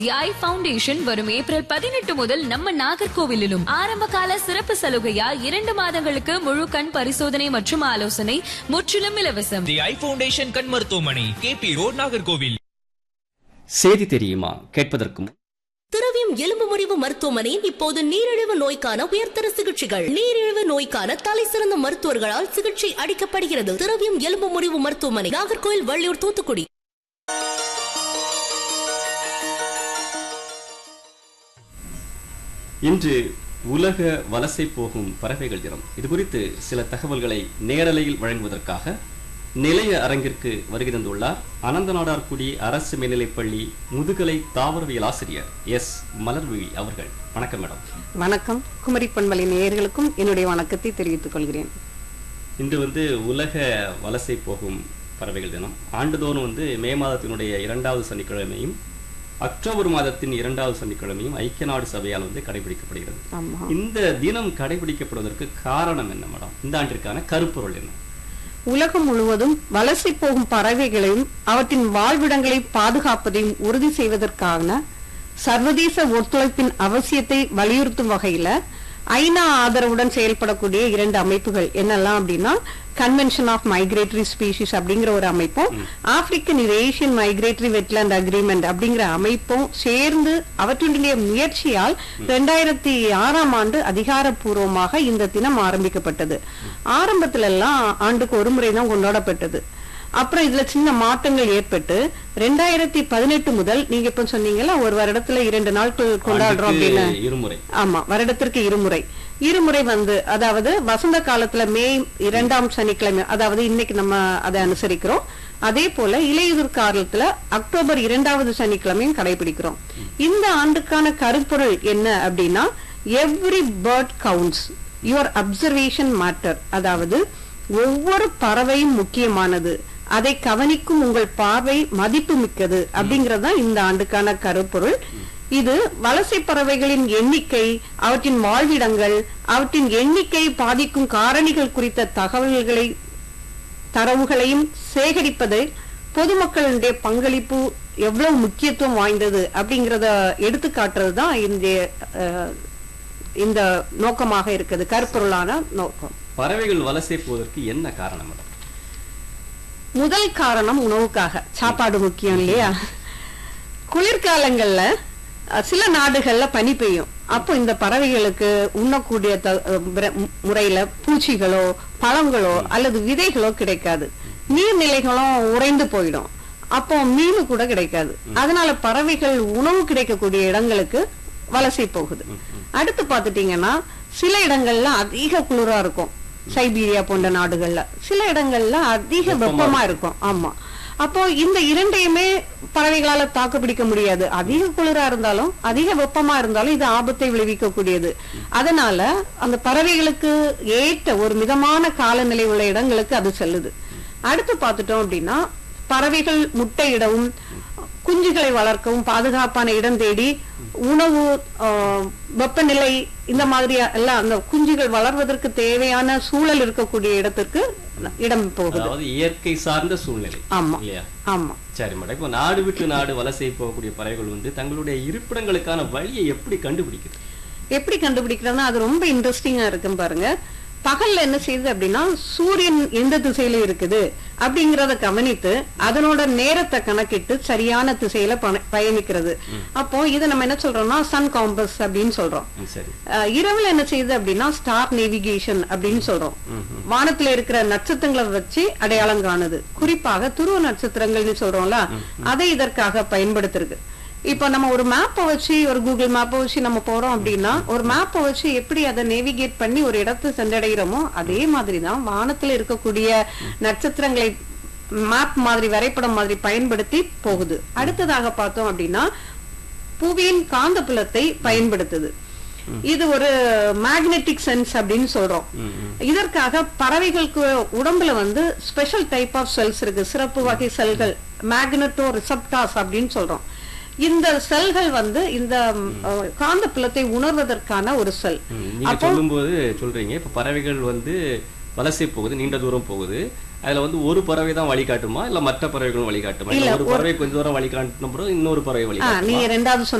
தி ஐ foundation வரும் April பதினெட்டு முதல் நம்ம நாகர்கோவிலிலும் ஆரம்ப கால சிறப்பு சலுகையா இரண்டு மாதங்களுக்கு முழு கண் பரிசோதனை மற்றும் ஆலோசனை முற்றிலும் இலவசம் தி ஐ ஃபவுண்டேஷன் கண் மருத்துவமனை கேபி ரோட் நாகர்கோவில் செய்தி தெரியுமா கேட்பதற்கு முன் திரவியம் எலும்பு முறிவு மருத்துவமனையில் இப்போது நீரிழிவு நோய்க்கான உயர்தர சிகிச்சைகள் நீரிழிவு நோய்க்கான தலை சிறந்த மருத்துவர்களால் சிகிச்சை அளிக்கப்படுகிறது திரவியம் எலும்பு முறிவு மருத்துவமனை நாகர்கோயில் வள்ளியூர் தூத்துக்குடி இன்று உலக வலசை போகும் பறவைகள் தினம் இது குறித்து சில தகவல்களை நேரலையில் வழங்குவதற்காக நிலைய அரங்கிற்கு வருகை தந்துள்ளார் அனந்தநாடார்குடி அரசு மேல்நிலைப்பள்ளி முதுகலை தாவரவியல் ஆசிரியர் எஸ் மலர்விழி அவர்கள் வணக்கம் மேடம் வணக்கம் குமரி பண்பலை நேயர்களுக்கும் என்னுடைய வணக்கத்தை தெரிவித்துக் கொள்கிறேன் இன்று வந்து உலக வலசை போகும் பறவைகள் தினம் ஆண்டுதோறும் வந்து மே மாதத்தினுடைய இரண்டாவது சனிக்கிழமையும் அக்டோபர் மாதத்தின் இரண்டாவது சனிக்கிழமையும் ஐக்கிய நாடு சபையால் வந்து கடைபிடிக்கப்படுகிறது ஆமா இந்த தினம் கடைபிடிக்கப்படுவதற்கு காரணம் என்ன மேடம் இந்த ஆண்டிற்கான கருப்பொருள் என்ன உலகம் முழுவதும் வலசை போகும் பறவைகளையும் அவற்றின் வாழ்விடங்களை பாதுகாப்பதையும் உறுதி செய்வதற்கான சர்வதேச ஒத்துழைப்பின் அவசியத்தை வலியுறுத்தும் வகையில ஐநா ஆதரவுடன் செயல்படக்கூடிய இரண்டு அமைப்புகள் என்னெல்லாம் அப்படின்னா கன்வென்ஷன் ஆஃப் மைக்ரேட்டரி ஸ்பீஷிஸ் அப்படிங்கிற ஒரு அமைப்பும் African Asian migratory wetland agreement அப்படிங்கிற அமைப்பும் சேர்ந்து அவற்றினுடைய முயற்சியால் ரெண்டாயிரத்தி ஆறாம் ஆண்டு அதிகாரப்பூர்வமாக இந்த தினம் ஆரம்பிக்கப்பட்டது ஆரம்பத்துல எல்லாம் ஆண்டுக்கு ஒரு முறை தான் கொண்டாடப்பட்டது அப்புறம் இதுல சின்ன மாற்றங்கள் ஏற்பட்டு ரெண்டாயிரத்தி பதினெட்டு முதல் நீங்க இப்ப சொன்னீங்கல்ல ஒரு வருடத்துல இரண்டு நாட்கள் கொண்டாடுறோம் ஆண்டுக்கு அப்படின்னு இருமுறை ஆமா வருடத்திற்கு இருமுறை இருமுறை வந்து அதாவது வசந்த காலத்துல மே இரண்டாம் சனிக்கிழமை அதாவது இன்னைக்கு நம்ம அதை அனுசரிக்கிறோம் அதே போல இலையுதிர் காலத்துல அக்டோபர் இரண்டாவது சனிக்கிழமையும் கடைபிடிக்கிறோம் இந்த ஆண்டுக்கான கருப்பொருள் என்ன அப்படின்னா every bird counts your observation matter அதாவது ஒவ்வொரு பறவையும் முக்கியமானது அதை கவனிக்கும் உங்கள் பார்வை மதிப்பு மிக்கது அப்படிங்கறது தான் இந்த ஆண்டுக்கான கருப்பொருள் இது வலசை பறவைகளின் எண்ணிக்கை அவற்றின் வாழ்விடங்கள் அவற்றின் எண்ணிக்கை பாதிக்கும் காரணிகள் குறித்த தகவல்களை தரவுகளையும் சேகரிப்பது பொதுமக்களுடைய பங்களிப்பு எவ்வளவு முக்கியத்துவம் வாய்ந்தது அப்படிங்கறத எடுத்து காட்டுறது தான் இந்த அஹ், இந்த நோக்கமாக இருக்குது கருப்பொருளான நோக்கம் பறவைகள் வலசை போவதற்கு என்ன காரணம் மேடம் முதல் காரணம் உணவுக்காக சாப்பாடு முக்கியம் இல்லையா குளிர்காலங்கள்ல அஹ், சில நாடுகள்ல பனி பெய்யும் அப்போ இந்த பறவைகளுக்கு உண்ணக்கூடிய த- அஹ், முறை- முறையில பூச்சிகளோ பழங்களோ அல்லது விதைகளோ கிடைக்காது நீர்நிலைகளும் உறைந்து போயிடும் அப்போ மீன் கூட கிடைக்காது அதனால பறவைகள் உணவு கிடைக்கக்கூடிய இடங்களுக்கு வலசை போகுது அடுத்து பாத்துட்டீங்கன்னா சில இடங்கள்ல அதிக குளிரா இருக்கும் சைபீரியா போன்ற நாடுகள்ல சில இடங்கள்ல அதிக வெப்பமா இருக்கும் ஆமா அப்போ இந்த இரண்டையுமே பறவைகளால தாக்கு பிடிக்க முடியாது அதிக குளிரா இருந்தாலும் அதிக வெப்பமா இருந்தாலும் இது ஆபத்தை விளைவிக்கக்கூடியது அதனால அந்த பறவைகளுக்கு ஏற்ற ஒரு மிதமான காலநிலை உள்ள இடங்களுக்கு அது செல்லுது அடுத்து பார்த்துட்டோம் அப்படின்னா பறவைகள் முட்டையிடவும் குஞ்சுகளை வளர்க்கவும் பாதுகாப்பான இடம் தேடி உணவு ஆஹ், வெப்பநிலை இந்த மாதிரி எல்லாம் அந்த குஞ்சுகள் வளர்வதற்கு தேவையான சூழல் இருக்கக்கூடிய இடத்திற்கு இடம் போகுது அதாவது இயற்கை சார்ந்த சூழ்நிலை ஆமா இல்லையா ஆமா சரி மேடம் இப்போ நாடு விட்டு நாடு வலசை போகக்கூடிய பறவைகள் வந்து தங்களுடைய இருப்பிடங்களுக்கான வழியை எப்படி கண்டுபிடிக்குது எப்படி கண்டுபிடிக்கிறதுனா அது ரொம்ப இன்ட்ரெஸ்டிங்கா இருக்கும் பாருங்க பகல்ல என்ன செய்யுது அப்படின்னா சூரியன் எந்த திசையில இருக்குது அப்படிங்கறத கவனித்து அதனோட நேரத்தை கணக்கிட்டு சரியான திசையில பண- பயணிக்கிறது அப்போ இதை நம்ம என்ன சொல்றோம்னா சன் காம்பஸ் அப்படின்னு சொல்றோம் ம், சரி அஹ் இரவுல என்ன செய்யுது அப்படின்னா ஸ்டார் நேவிகேஷன் அப்படின்னு சொல்றோம் வானத்துல இருக்கிற நட்சத்திரங்களை வச்சு அடையாளம் காணுது குறிப்பாக துருவ நட்சத்திரங்கள்னு சொல்றோம்ல அதை இதற்காக பயன்படுத்துறது இப்ப நம்ம ஒரு மேப்பை வச்சு ஒரு கூகுள் மேப்பை வச்சு நம்ம போறோம் அப்படின்னா ஒரு மேப்பை வச்சு எப்படி அதை நேவிகேட் பண்ணி ஒரு இடத்தை சென்றடைகிறோமோ அதே மாதிரிதான் வானத்துல இருக்கக்கூடிய நட்சத்திரங்களை மேப் மாதிரி வரைபடம் மாதிரி பயன்படுத்தி போகுது அடுத்ததாக பார்த்தோம் அப்படின்னா புவியின் காந்தப்புலத்தை பயன்படுத்துது இது ஒரு மேக்னெட்டிக் சென்ஸ் அப்படின்னு சொல்றோம் இதற்காக பறவைகளுக்கு உடம்புல வந்து ஸ்பெஷல் டைப் ஆஃப் செல்ஸ் இருக்கு சிறப்பு வகை செல்கள் மேக்னட்டோ ரிசப்டாஸ் அப்படின்னு சொல்றோம் இந்த செல்கள் வந்து இந்த அஹ், காந்தப்புலத்தை உணர்வதற்கான ஒரு செல் ம், நீங்க சொல்லும்போது சொல்றீங்க இப்ப பறவைகள் வந்து வலசை போகுது நீண்ட தூரம் போகுது அதுல வந்து ஒரு பறவை தான் வழிகாட்டுமா இல்ல மற்ற பறவைகளும் வழிகாட்டுமா இல்ல இல்ல, ஒரு ஒரு- பறவை கொஞ்ச தூரம் வழிகாட்டின பிறகு இன்னொரு பறவை ஆ, வழிகாட்டுமா நீங்க ரெண்டாவது